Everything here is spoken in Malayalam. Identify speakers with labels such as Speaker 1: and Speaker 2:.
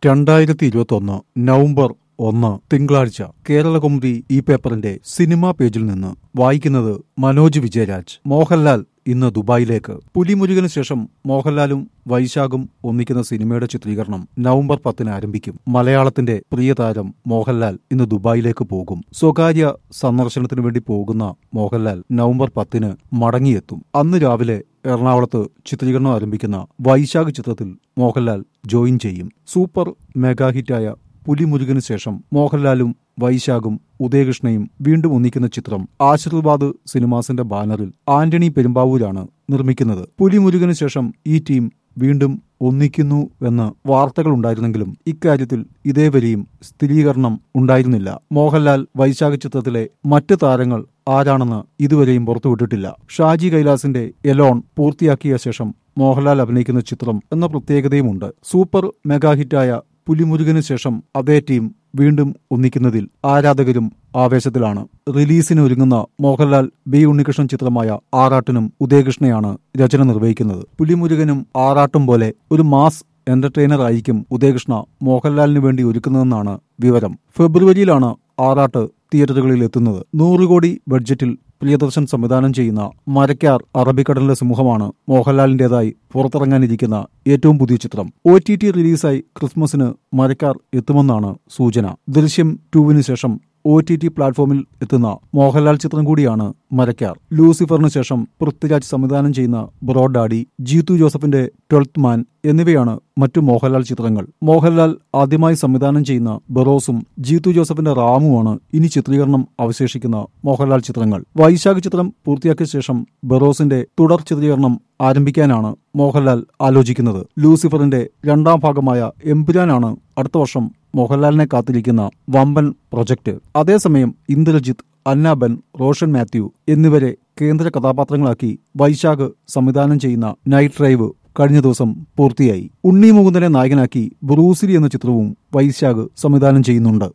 Speaker 1: രണ്ടായിരത്തി ഇരുപത്തൊന്ന് നവംബർ ഒന്ന് തിങ്കളാഴ്ച കേരളകൗമുദി ഈ പേപ്പറിന്റെ സിനിമാ പേജിൽ നിന്ന് വായിക്കുന്നത് മനോജ് വിജയരാജ് മോഹൻലാൽ ഇന്ന് ദുബായിലേക്ക് പുലിമുരുകന് ശേഷം മോഹൻലാലും വൈശാഖും ഒന്നിക്കുന്ന സിനിമയുടെ ചിത്രീകരണം നവംബർ പത്തിന് ആരംഭിക്കും മലയാളത്തിന്റെ പ്രിയ താരം മോഹൻലാൽ ഇന്ന് ദുബായിലേക്ക് പോകും സ്വകാര്യ സന്ദർശനത്തിനു വേണ്ടി പോകുന്ന മോഹൻലാൽ നവംബർ പത്തിന് മടങ്ങിയെത്തും അന്ന് രാവിലെ എറണാകുളത്ത് ചിത്രീകരണം ആരംഭിക്കുന്ന വൈശാഖ് ചിത്രത്തിൽ മോഹൻലാൽ ജോയിൻ ചെയ്യും സൂപ്പർ മെഗാ ഹിറ്റായ പുലിമുരുകന് ശേഷം മോഹൻലാലും വൈശാഖും ഉദയകൃഷ്ണയും വീണ്ടും ഒന്നിക്കുന്ന ചിത്രം ആശീർവാദ് സിനിമാസിന്റെ ബാനറിൽ ആന്റണി പെരുമ്പാവൂരാണ് നിർമ്മിക്കുന്നത് പുലിമുരുകന് ശേഷം ഈ ടീം വീണ്ടും ഒന്നിക്കുന്നു എന്ന് വാർത്തകളുണ്ടായിരുന്നെങ്കിലും ഇക്കാര്യത്തിൽ ഇതേവരെയും സ്ഥിരീകരണം ഉണ്ടായിരുന്നില്ല മോഹൻലാൽ വൈശാഖ ചിത്രത്തിലെ മറ്റ് താരങ്ങൾ ആരാണെന്ന് ഇതുവരെയും പുറത്തുവിട്ടിട്ടില്ല ഷാജി കൈലാസിന്റെ എലോൺ പൂർത്തിയാക്കിയ ശേഷം മോഹൻലാൽ അഭിനയിക്കുന്ന ചിത്രം എന്ന പ്രത്യേകതയുമുണ്ട് സൂപ്പർ മെഗാ ഹിറ്റായ പുലിമുരുകന് ശേഷം അതേ ടീം വീണ്ടും ഒന്നിക്കുന്നതിൽ ആരാധകരും ആവേശത്തിലാണ് റിലീസിന് ഒരുങ്ങുന്ന മോഹൻലാൽ ബി ഉണ്ണികൃഷ്ണൻ ചിത്രമായ ആറാട്ടിനും ഉദയകൃഷ്ണയാണ് രചന നിർവഹിക്കുന്നത് പുലിമുരുകനും ആറാട്ടും പോലെ ഒരു മാസ് എന്റർടൈനർ ആയിരിക്കും ഉദയകൃഷ്ണ മോഹൻലാലിന് വേണ്ടി ഒരുക്കുന്നതെന്നാണ് വിവരം ഫെബ്രുവരിയിലാണ് ആറാട്ട് തിയേറ്ററുകളിൽ എത്തുന്നത് നൂറ് കോടി ബഡ്ജറ്റിൽ പ്രിയദർശൻ സംവിധാനം ചെയ്യുന്ന മരക്കാർ അറബിക്കടലിന്റെ സിംഹമാണ് മോഹൻലാലിന്റേതായി പുറത്തിറങ്ങാനിരിക്കുന്ന ഏറ്റവും പുതിയ ചിത്രം ഒ ടി ടി റിലീസായി ക്രിസ്മസിന് മരക്കാർ എത്തുമെന്നാണ് സൂചന ദൃശ്യം ടൂവിന് ശേഷം ഒ ടി ടി പ്ലാറ്റ്ഫോമിൽ എത്തുന്ന മോഹൻലാൽ ചിത്രം കൂടിയാണ് മരക്കാർ ലൂസിഫറിന് ശേഷം പൃഥ്വിരാജ് സംവിധാനം ചെയ്യുന്ന ബ്രോഡ് ഡാഡി ജീത്തു ജോസഫിന്റെ ട്വൽത്ത് മാൻ എന്നിവയാണ് മറ്റു മോഹൻലാൽ ചിത്രങ്ങൾ മോഹൻലാൽ ആദ്യമായി സംവിധാനം ചെയ്യുന്ന ബറോസും ജീത്തു ജോസഫിന്റെ റാമുമാണ് ഇനി ചിത്രീകരണം അവശേഷിക്കുന്ന മോഹൻലാൽ ചിത്രങ്ങൾ വൈശാഖ് ചിത്രം പൂർത്തിയാക്കിയ ശേഷം ബറോസിന്റെ തുടർ ചിത്രീകരണം ആരംഭിക്കാനാണ് മോഹൻലാൽ ആലോചിക്കുന്നത് ലൂസിഫറിന്റെ രണ്ടാം ഭാഗമായ എമ്പുരാനാണ് അടുത്ത വർഷം മോഹൻലാലിനെ കാത്തിരിക്കുന്ന വമ്പൻ പ്രൊജക്ട് അതേസമയം ഇന്ദ്രജിത്ത് അന്നാബൻ റോഷൻ മാത്യു എന്നിവരെ കേന്ദ്ര കഥാപാത്രങ്ങളാക്കി വൈശാഖ് സംവിധാനം ചെയ്യുന്ന നൈറ്റ് ഡ്രൈവ് കഴിഞ്ഞ ദിവസം പൂർത്തിയായി ഉണ്ണി മുകുന്ദനെ നായകനാക്കി ബ്രൂസിലി എന്ന ചിത്രവും വൈശാഖ് സംവിധാനം ചെയ്യുന്നുണ്ട്